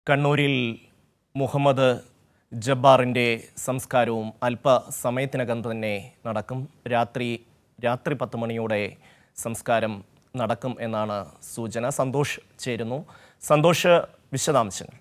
കണ്ണൂരിൽ മുഹമ്മദ് ജബ്ബാറിൻ്റെ സംസ്കാരവും അല്പസമയത്തിനകം തന്നെ നടക്കും രാത്രി രാത്രി പത്ത് മണിയോടെ സംസ്കാരം നടക്കും എന്നാണ് സൂചന സന്തോഷ് ചേരുന്നു സന്തോഷ് വിശദാംശങ്ങൾ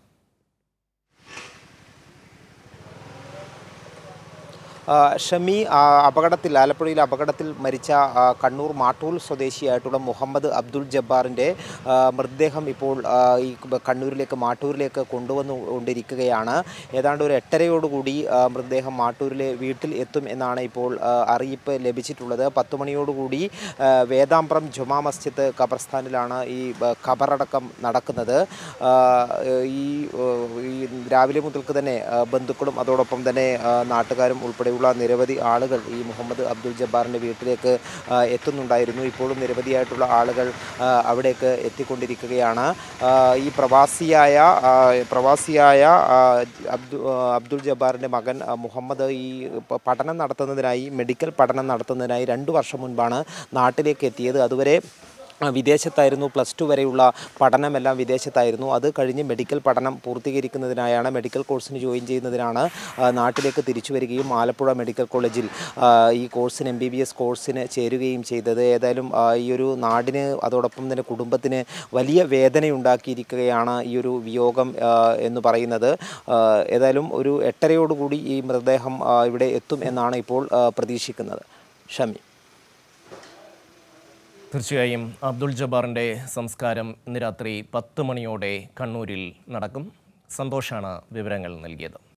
ആ, ഷമി ആ, അപകടത്തിൽ ആലപ്പുഴയിലെ അപകടത്തിൽ മരിച്ച ആ, കണ്ണൂർ മാട്ടൂൽ സ്വദേശിയായിട്ടുള്ള മുഹമ്മദ് അബ്ദുൾ ജബ്ബാറിൻ്റെ ആ, മൃതദേഹം ഇപ്പോൾ ആ, ഈ കണ്ണൂരിലേക്ക് മാട്ടൂരിലേക്ക് കൊണ്ടുവന്നു കൊണ്ടിരിക്കുകയാണ് ഏതാണ്ട് ഒരു എട്ടരയോടുകൂടി ആ, മൃതദേഹം മാട്ടൂരിലെ വീട്ടിൽ എത്തും എന്നാണ് ഇപ്പോൾ ആ, അറിയിപ്പ് ലഭിച്ചിട്ടുള്ളത് പത്ത് മണിയോടുകൂടി ആ, വേദാമ്പ്രം ജുമാ മസ്ജിദ് ഖബർസ്ഥാനിലാണ് ഈ ആ, ഖബറടക്കം നടക്കുന്നത് ആ, ഈ ആ, ഈ രാവിലെ മുതൽക്ക് തന്നെ ആ, ബന്ധുക്കളും അതോടൊപ്പം തന്നെ ആ, നാട്ടുകാരും ഉൾപ്പെടെയുള്ള നിരവധി ആളുകൾ ഈ മുഹമ്മദ് അബ്ദുൽ ജബ്ബാറിൻ്റെ വീട്ടിലേക്ക് ആ, എത്തുന്നുണ്ടായിരുന്നു ഇപ്പോഴും നിരവധിയായിട്ടുള്ള ആളുകൾ ആ, അവിടേക്ക് എത്തിക്കൊണ്ടിരിക്കുകയാണ് ആ, ഈ പ്രവാസിയായ ആ, പ്രവാസിയായ ആ, അബ്ദു ആ, അബ്ദുൽ ജബ്ബാറിൻ്റെ മകൻ ആ, മുഹമ്മദ് ഈ പ- പഠനം നടത്തുന്നതിനായി മെഡിക്കൽ പഠനം നടത്തുന്നതിനായി രണ്ട് വർഷം മുൻപാണ് നാട്ടിലേക്ക് എത്തിയത് അതുവരെ ആ, വിദേശത്തായിരുന്നു പ്ലസ് ടു വരെയുള്ള പഠനമെല്ലാം വിദേശത്തായിരുന്നു അത് കഴിഞ്ഞ് മെഡിക്കൽ പഠനം പൂർത്തീകരിക്കുന്നതിനായാണ് മെഡിക്കൽ കോഴ്സിന് ജോയിൻ ചെയ്യുന്നതിനാണ് ആ, നാട്ടിലേക്ക് തിരിച്ചു വരികയും ആലപ്പുഴ മെഡിക്കൽ കോളേജിൽ ആ, ഈ കോഴ്സിന് എം ബി ബി എസ് കോഴ്സിന് ചേരുകയും ചെയ്തത് ഏതായാലും ആ, ഈ ഒരു നാടിന് അതോടൊപ്പം തന്നെ കുടുംബത്തിന് വലിയ വേദനയുണ്ടാക്കിയിരിക്കുകയാണ് ഈ ഒരു വിയോഗം ആ, എന്ന് പറയുന്നത് ആ, ഏതായാലും ഒരു എട്ടരയോടുകൂടി ഈ മൃതദേഹം ആ, ഇവിടെ എത്തും എന്നാണ് ഇപ്പോൾ ആ, പ്രതീക്ഷിക്കുന്നത് ഷമി തീർച്ചയായും അബ്ദുൾ ജബ്ബാറിൻ്റെ സംസ്കാരം ഇന്ന് രാത്രി പത്ത് മണിയോടെ കണ്ണൂരിൽ നടക്കും സന്തോഷാണ് വിവരങ്ങൾ നൽകിയത്